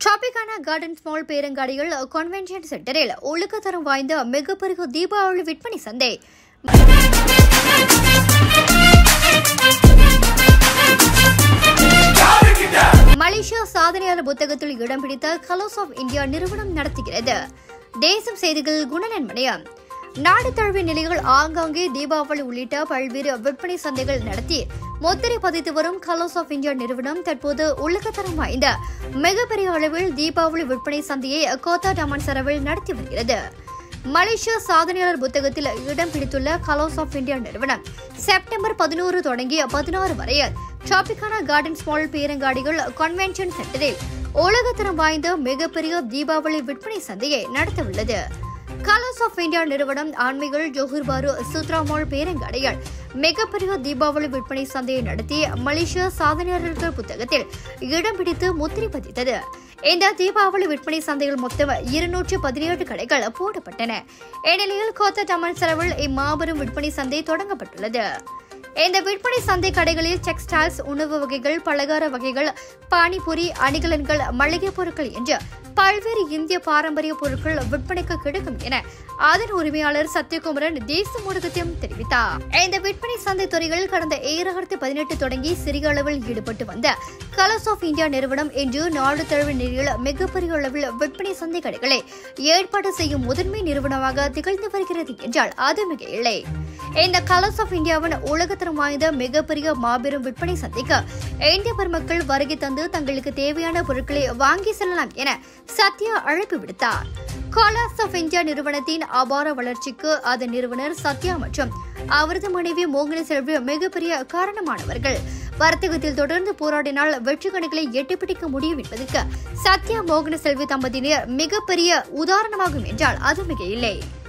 Tropicana Gardens mall பேரங்காடிகள் convention சென்டரில் ஒழுக்கத்தரம் வாய்ந்த மிகப்பெரிய தீபாவளி விற்பனை சந்தை மலேசியா சாதனையாளர் புத்தகத்தில் இடம் பிடித்த கலர்ஸ் ஆஃப் இந்தியா நிறுவனம் நடத்துகிறது தேசம் செய்திகள் குணநன்மணியம் நாடு தழுவிய நிலைகள் ஆங்காங்கே தீபாவளி உள்ளிட்ட பல்வேறு விற்பனை சந்தைகள் நடத்தி முத்திரை பதித்து வரும் கலர்ஸ் ஆஃப் இந்தியா நிறுவனம் தற்போது உலகத்தரம் வாய்ந்த மிகப்பெரிய அளவில் தீபாவளி விற்பனை சந்தையை கோத்தா டமன் சரவில் நடத்தி வருகிறது மலேசியா சாதனையாளர் புத்தகத்தில் இடம் பிடித்துள்ள கலர்ஸ் ஆஃப் இந்தியா நிறுவனம் செப்டம்பர் பதினோரு தொடங்கி பதினாறு வரை டிராபிகானா கார்டன்ஸ் மால் பேரங்காடிகள் கன்வென்ஷன் சென்டரில் உலகத்தரம் வாய்ந்த மிகப்பெரிய தீபாவளி விற்பனை சந்தையை நடத்தவுள்ளது கலர்ஸ் ஆஃப் இந்தியா நிறுவனம் ஆன்மீகள் ஜோஹர் பாரு சுத்ரா மால் பேரங்காடிகள் மிகப்பெரிய தீபாவளி விற்பனை சந்தையை நடத்தி மலேசியா சாதனையாளர்கள் புத்தகத்தில் இடம் பிடித்து முத்திரை பதித்தது இந்த தீபாவளி விற்பனை சந்தையில் மொத்தம் இருநூற்று பதினேழு கடைகள் போடப்பட்டன இந்நிலையில் கோத்த தமிழ் செலவில் இம்மாபெரும் விற்பனை சந்தை தொடங்கப்பட்டுள்ளது இந்த விற்பனை சந்தை கடைகளில் டெக்ஸ்டைல்ஸ் உணவு வகைகள் பலகார வகைகள் பானிபூரி அணிகலன்கள் மளிகை பொருட்கள் என்று பல்வேறு இந்திய பாரம்பரிய பொருட்கள் விற்பனைக்கு கிடைக்கும் என அதன் உரிமையாளர் சத்யகுமரன் தேச ஊடகத்தையும் தெரிவித்தார் இந்த விற்பனை சந்தை துறைகளில் கடந்த இரண்டாயிரத்தி பதினெட்டு தொடங்கி சிறிய அளவில் ஈடுபட்டு வந்த கலர்ஸ் ஆஃப் இந்தியா நிறுவனம் இன்று நாடு தழுவிய நிலையில் மிகப்பெரிய அளவில் விற்பனை சந்தை கடைகளை ஏற்பாடு செய்யும் முதன்மை நிறுவனமாக திகழ்ந்து வருகிறது என்றால் அது மிக இல்லை இந்த கலர்ஸ் ஆஃப் இந்தியாவின் உலகத்தரம் வாய்ந்த மிகப்பெரிய மாபெரும் விற்பனை சந்தைக்கு இந்திய பெருமக்கள் வருகை தந்து தங்களுக்கு தேவையான பொருட்களை வாங்கி செல்லலாம் என சத்யா அழைப்பு விடுத்தார் கலர்ஸ் ஆஃப் இந்தியா நிறுவனத்தின் அபார வளர்ச்சிக்கு அதன் நிறுவனர் சத்யா மற்றும் அவரது மனைவி மோகன செல்வி மிகப்பெரிய காரணமானவர்கள் வர்த்தகத்தில் தொடர்ந்து போராடினால் வெற்றி கணக்குகளை எட்டிப்பிடிக்க முடியும் என்பதற்கு சத்யா மோகன செல்வி தம்பதியினர் மிகப்பெரிய உதாரணமாகும் என்றால் அது மிக இல்லை